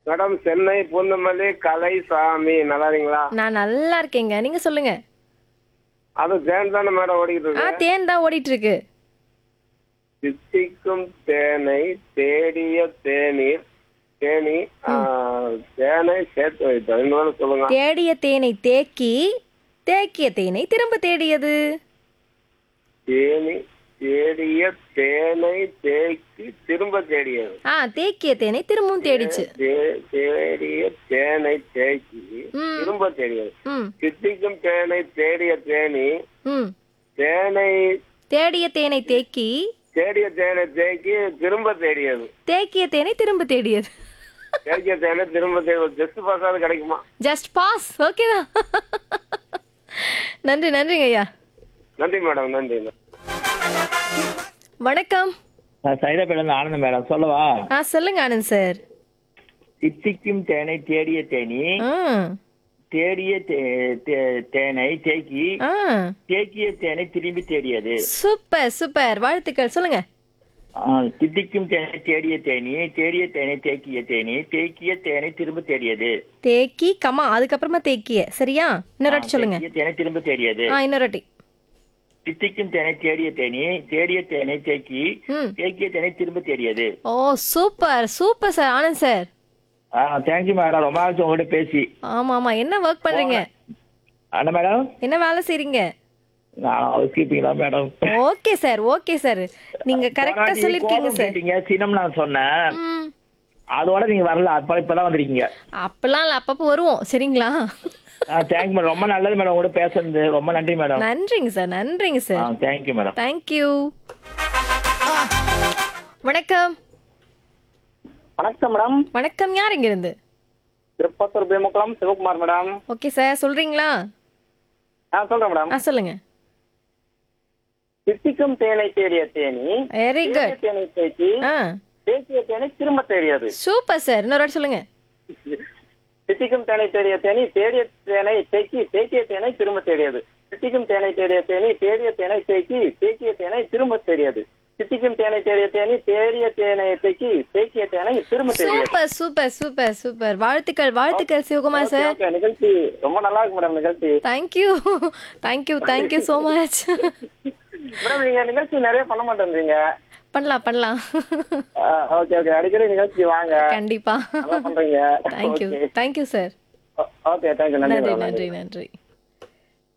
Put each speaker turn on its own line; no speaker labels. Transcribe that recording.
Madam Chennai Poonamallee Kalaisamy நல்லா இருக்கீங்களா
நான் நல்லா இருக்கேங்க நீங்க சொல்லுங்க
அது தேன் தானே மேடம் ஓடிக்கிட்டு
ஆ
இருக்கு
தேன் தான் ஓடிட்டு இருக்கு
சித்திக்கும் தேனை தேடிய தேநீர் தேனி ஆ, தேனை சேர்த்து வைத்தோம் இன்னொன்று சொல்லுங்க
தேடிய தேனை தேக்கி தேக்கிய தேனை திரும்ப தேடியது
தேனி தேடிய தேனை தேக்கி திரும்ப தேடியது
ஆ தேக்கிய தேனை திரும்பவும் தேடிச்சு
தே- தேடிய தேனை தேக்கி
ம்.
திரும்ப தேடியது
ம்
சித்திக்கும் தேனை தேடிய தேனி
ம்
தேனை
தேடிய தேனை தேக்கி
தேடிய தேனை தேக்கி திரும்ப தேடியது
தேக்கிய தேனை திரும்ப தேடியது
தேடிய தேனை திரும்ப தேடியது ஜஸ்ட் பாஸாவது கிடைக்குமா
ஜஸ்ட் பாஸ் ஓகேதான் நன்றி நன்றிங்க ஐயா
நன்றி மேடம் நன்றி
வணக்கம்
நான் சைதாப்பேட்டில் ஆனந்தம் மேடம் சொல்லவா
ஆ சொல்லுங்க ஆனந்த் சார்
சித்திக்கும் தேனை தேடிய தேனி
ஆ
தேடிய தே- தே- தேனை தேக்கி
ஆ
தேக்கிய தேனை திரும்பி தேடியது
சூப்பர் சூப்பர் வாழ்த்துக்கள் சொல்லுங்க
ஆ, சித்திக்கும் தேனை தேடிய தேனி தேடிய தேனை தேக்கிய தேனி தேக்கிய தேனை திரும்ப தேடியது
தேக்கி கமா அதுக்கப்புறமா தேக்கிய சரியா இன்னொரு வாட்டி சொல்லுங்க
தேக்கிய தேனை திரும்ப தேடியது
ஆ இன்னொரு வாட்டி
சித்திக்கும் தேனை தேடிய தேனி தேடிய தேனை தேக்கி
ம்
தேக்கிய தேனை திரும்ப தேடியது
ஓ super super sir Anand sir
ஆ தேங்க்யூ மேடம் ரொம்ப நாள் உங்கள்கிட்ட பேசி
ஆமா ஆமா என்ன ஒர்க் பண்றீங்க
அண்ணா மேடம்
என்ன வேலை செய்றீங்க
நான் ஹவுஸ் கீப்பிங் தான் madam
okay sir okay sir நீங்க கரெக்டா
போராட்டி
சொல்லிருக்கீங்க
கோபம்
சார்
கேட்டீங்க சினம் நான் சொன்னேன்
ம்
அதோட நீங்க வரல அப்ப இப்பதான் வந்திருக்கீங்க
அப்பெல்லாம் இல்ல அப்பப்போ வருவோம் சரிங்களா
தேங்க்யூ மேடம் ரொம்ப நல்லது மேடம் உங்களோட பேசுறது ரொம்ப நன்றி மேடம்
நன்றிங்க சார் நன்றிங்க சார்
தேங்க்யூ மேடம்
தேங்க்யூ வணக்கம்
வணக்கம் மேடம்
வணக்கம் யார் இங்க இருந்து
திருப்பத்தூர் பேமுக்கலாம் சிவகுமார் மேடம்
ஓகே சார் சொல்றீங்களா
ஆ சொல்றேன் மேடம்
ஆ சொல்லுங்க
சித்திக்கும் தேனை தேடிய தேனி
வெரி
தேடிய
குட்
தேனை தேக்கி
ஆ
தேக்கிய தேனை திரும்ப தேடியது
சூப்பர் சார் இன்னொரு வாட்டி சொல்லுங்க
சித்திக்கும் தேனை தேடிய தேனி தேடிய தேனை தேக்கி தேக்கிய தேனை திரும்ப தேடியது சித்திக்கும் தேனை தேடிய தேனி தேடிய தேனை தேக்கி தேக்கிய தேனை திரும்ப தேடியது சித்திக்கும் தேனை தேடிய தேனி தேடிய தேனை தேக்கி தேக்கிய தேனை திரும்ப தேடியது
சூப்பர் சூப்பர் சூப்பர் சூப்பர் வாழ்த்துக்கள் வாழ்த்துக்கள் சிவகுமார் சார்
Okay, நிகழ்ச்சி ரொம்ப நல்லா இருக்கு மேடம் நிகழ்ச்சி
thank you thank you thank you so much
madam நீங்க நிகழ்ச்சி நிறைய பண்ண மாட்டேன்றீங்க
பண்ணலாம் பண்ணலாம்
ஓகே ஓகே அடிக்கடி நிகழ்ச்சி வாங்க
கண்டிப்பா
நல்லா பண்றீங்க
thank you thank you sir
okay thank you நன்றி
நன்றி
மேடம்
நன்றி நன்றி